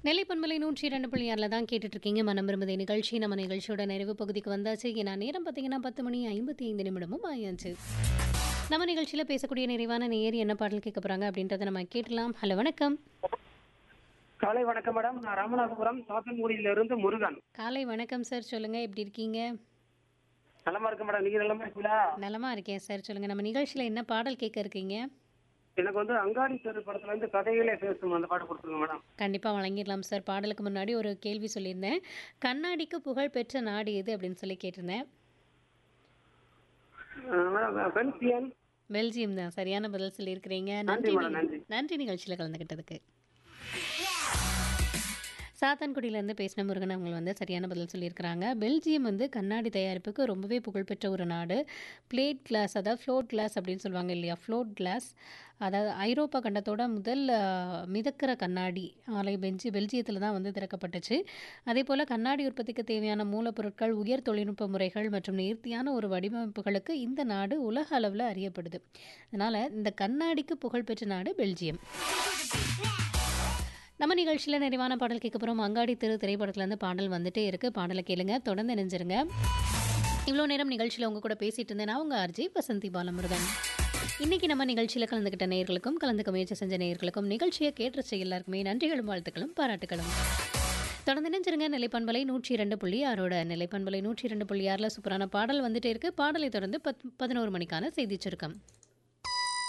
நெல்லை பண்பலை நூற்றி இரண்டு புள்ளி ஆறில் தான் கேட்டுட்டு இருக்கீங்க மனம் விரும்புதை நிகழ்ச்சி நம்ம நிகழ்ச்சியோட நிறைவு பகுதிக்கு வந்தாச்சு ஏன்னா நேரம் பார்த்தீங்கன்னா பத்து மணி ஐம்பத்தி ஐந்து நிமிடமும் ஆயாச்சு நம்ம நிகழ்ச்சியில் பேசக்கூடிய நிறைவான நேர் என்ன பாடல் கேட்க போகிறாங்க அப்படின்றத நம்ம கேட்டலாம் ஹலோ வணக்கம் காலை வணக்கம் மேடம் நான் ராமநாதபுரம் சாத்தன்குடியில இருந்து முருகன் காலை வணக்கம் சார் சொல்லுங்கள் எப்படி இருக்கீங்க நலமா இருக்கு மேடம் நீங்க நலமா இருக்கீங்களா நலமா இருக்கேன் சார் சொல்லுங்கள் நம்ம நிகழ்ச்சியில் என்ன பாடல் கேட்க இருக்கீங்க எனக்கு வந்து அங்காடி தெரு படத்துல இருந்து கதைகளே பேசும் அந்த பாட்டு கொடுத்துருங்க மேடம் கண்டிப்பாக வழங்கிடலாம் சார் பாடலுக்கு முன்னாடி ஒரு கேள்வி சொல்லியிருந்தேன் கண்ணாடிக்கு புகழ் பெற்ற நாடு எது அப்படின்னு சொல்லி கேட்டிருந்தேன் அஹ் மேடம் பென்சியன் பெல்ஜியம் தான் சரியான பதில் சொல்லியிருக்கிறீங்க நன்றி நன்றி மேடம், நன்றி. நன்றி நிகழ்ச்சியில் கலந்துக்கிட்டதுக்கு சாத்தான்குடியிலேருந்து பேசின முருகன் அவங்க வந்து சரியான பதில் சொல்லியிருக்கிறாங்க பெல்ஜியம் வந்து கண்ணாடி தயாரிப்புக்கு ரொம்பவே புகழ்பெற்ற ஒரு நாடு பிளேட் கிளாஸ் அதாவது ஃப்ளோட் கிளாஸ் அப்படின்னு சொல்லுவாங்க இல்லையா ஃப்ளோட் கிளாஸ் அதாவது ஐரோப்பா கண்டத்தோட முதல் அஹ், மிதக்கிற கண்ணாடி ஆலை பெஞ்சி பெல்ஜியத்தில் தான் வந்து திறக்கப்பட்டுச்சு அதே போல் கண்ணாடி உற்பத்திக்கு தேவையான மூலப்பொருட்கள் உயர் தொழில்நுட்ப முறைகள் மற்றும் நேர்த்தியான ஒரு வடிவமைப்புகளுக்கு இந்த நாடு உலக அளவில் அறியப்படுது அதனால் இந்த கண்ணாடிக்கு புகழ்பெற்ற நாடு பெல்ஜியம் நம்ம நிகழ்ச்சியில் நிறைவான பாடல் கேட்க போகிறோம் அங்காடி திரு திரைப்படத்துலேருந்து பாடல் வந்துட்டே இருக்குது பாடலை கேளுங்க தொடர்ந்து நினைஞ்சிருங்க இவ்வளோ நேரம் நிகழ்ச்சியில் உங்க கூட பேசிட்டு இருந்தேன் நான் உங்கள் ஆர்ஜி வசந்தி பாலமுருகன் இன்னைக்கு நம்ம நிகழ்ச்சியில் கலந்துக்கிட்ட நேயர்களுக்கும் கலந்துக்க முயற்சி செஞ்ச நேயர்களுக்கும் நிகழ்ச்சியை கேட்டுருச்ச எல்லாருக்குமே நன்றிகளும் வாழ்த்துக்களும் பாராட்டுகளும் தொடர்ந்து நினைஞ்சிருங்க நிலைப்பண்பலை நூற்றி இரண்டு புள்ளி ஆறோட நிலைப்பண்பலை நூற்றி இரண்டு புள்ளி ஆறில் சூப்பரான பாடல் வந்துட்டே இருக்கு பாடலை தொடர்ந்து பத் பதினோரு மணிக்கான செய்தி சுருக்கம்